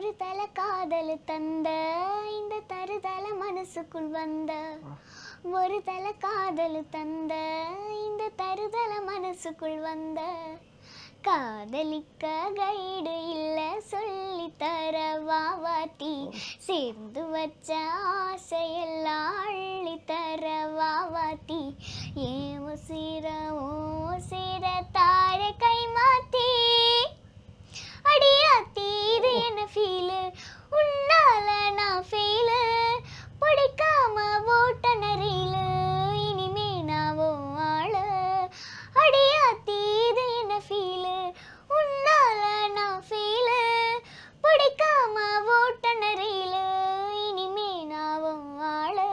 ஒரு தல காதல் தந்த இந்த தருதல மனசுக்குள் வந்த ஒரு தல காதல் தந்த இந்த தருதல மனசுக்குள் வந்த காதலிக்க கைடு இல்ல சொல்லி தர வாவாட்டி சேர்ந்து வச்ச ஆசையெல்லாம் அள்ளி தர வாவாட்டி ஏன் உசிர ஓ சிர தார கை மாத்தி அடியாத்தி இது என்ன ஃபீலு உன்னால நான் ஃபீலு பிடிக்காம ஓட்ட நரியிலு இனிமே நான் உன் ஆளு அடியாத்தி இது என்ன ஃபீலு உன்னால நான் ஃபீலு பிடிக்காம ஓட்ட நரியிலு இனிமே நான் உன் ஆளு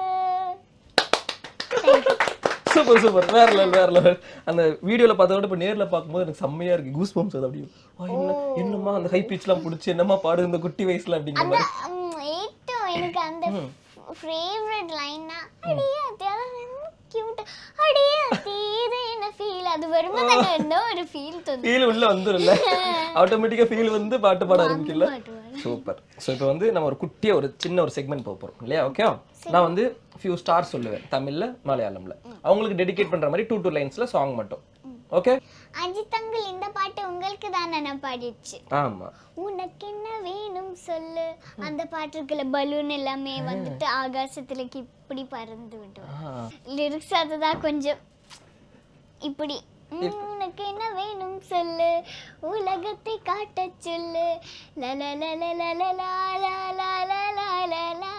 சூப்பர் சூப்பர் வேற லெவல் வேற லெவல் அந்த வீடியோல பார்த்தத விட இப்ப நேர்ல பார்க்கும்போது எனக்கு செம்மையா இருக்கு கூஸ் பம்ப்ஸ் அது அப்படியே ஆ, என்ன என்னம்மா அந்த ஹை பிச்லாம் பிடிச்சி என்னம்மா பாடு இந்த குட்டி வயசுல அப்படிங்கிற அந்த மாதிரி ம், ஏட்டும் எனக்கு அந்த ஃபேவரட் லைன்னா அடியாத்தி அதான் கியூட் அடியாத்தி இது என்ன ஃபீல் அது வரும்போது அங்க என்ன ஒரு ஃபீல் தோணும் ஃபீல் உள்ள வந்துரும்ல ஆட்டோமேட்டிக்கா ஃபீல் வந்து பாட்டு பாட ஆரம்பிக்கல பாட்டு பாடு. சூப்பர் ஸோ இப்போ வந்து நம்ம ஒரு குட்டியா ஒரு சின்ன ஒரு செக்மெண்ட் போக போறோம் இல்லையா ஓகே நான் வந்து ஃபியூ ஸ்டார் சொல்லுவேன் தமிழ்ல மலையாளம்ல அவங்களுக்கு டெடிகேட் பண்ற மாதிரி டூ டூ லைன்ஸ்ல சாங் மட்டும் ஓகே அஜித் அங்கிள் இந்த பாட்டு உங்களுக்கு தான் நான் பாடிடுச்சு ஆமா உனக்கு என்ன வேணும் சொல்லு அந்த பாட்டு இருக்குல்ல பலூன் எல்லாமே வந்துட்டு ஆகாசத்துல இப்படி பறந்து விடும் ஆ, லிரிக்ஸ் அதுதான் கொஞ்சம் இப்படி ம், உனக்கு என்ன வேணும் சொல்லு உலகத்தை காட்டச் சொல்லு லலலலலலலா, லலலலலலலா.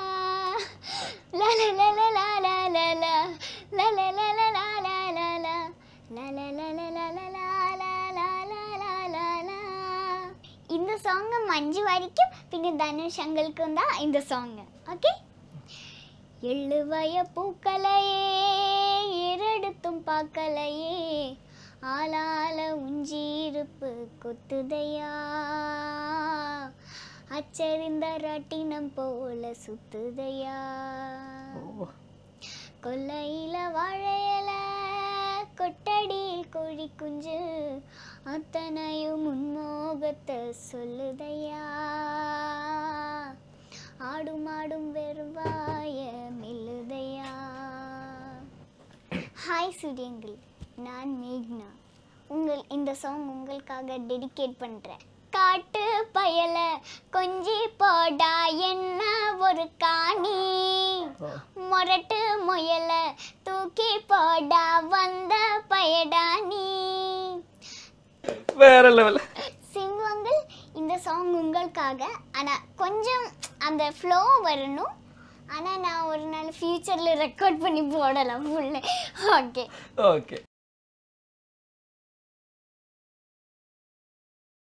லலலலலலலலா, லலலலலலலலா, லலலலலலலலலலலலா. இந்த சாங் மஞ்சு வரைக்கும் பின்ன தனுஷ் அங்களுக்கும் தான் இந்த சாங் ஓகே எழுவய பூக்களையே இரடுத்தும் பார்க்கலையே ஆளால உஞ்சீருப்பு கொத்துதையா அச்சரிந்த ரட்டினம் போல சுத்துதையா கொல்லையில வாழையல கொட்டடியில் கோழி குஞ்சு அத்தனையும் உன்மோகத்தை சொல்லுதையா ஆடும் ஆடும் வெறுவாய மெல்லுதையா ஹாய் சூரியங்கள் நான் மேக்னா உங்கள் இந்த சாங் உங்களுக்காக டெடிகேட் பண்ணுறேன் காட்டு பயல கொஞ்சி போடா என்ன ஒரு காணி மொரட்டு முயல தூக்கி போடா வந்த பயடா நீ வேற லெவல் சிங்குவங்கள் இந்த சாங் உங்களுக்காக ஆனால் கொஞ்சம் அந்த ஃப்ளோ வரணும் ஆனால் நான் ஒரு நாள் ஃப்யூச்சரில் ரெக்கார்ட் பண்ணி போடலாம் ஃபுல்லு ஓகே ஓகே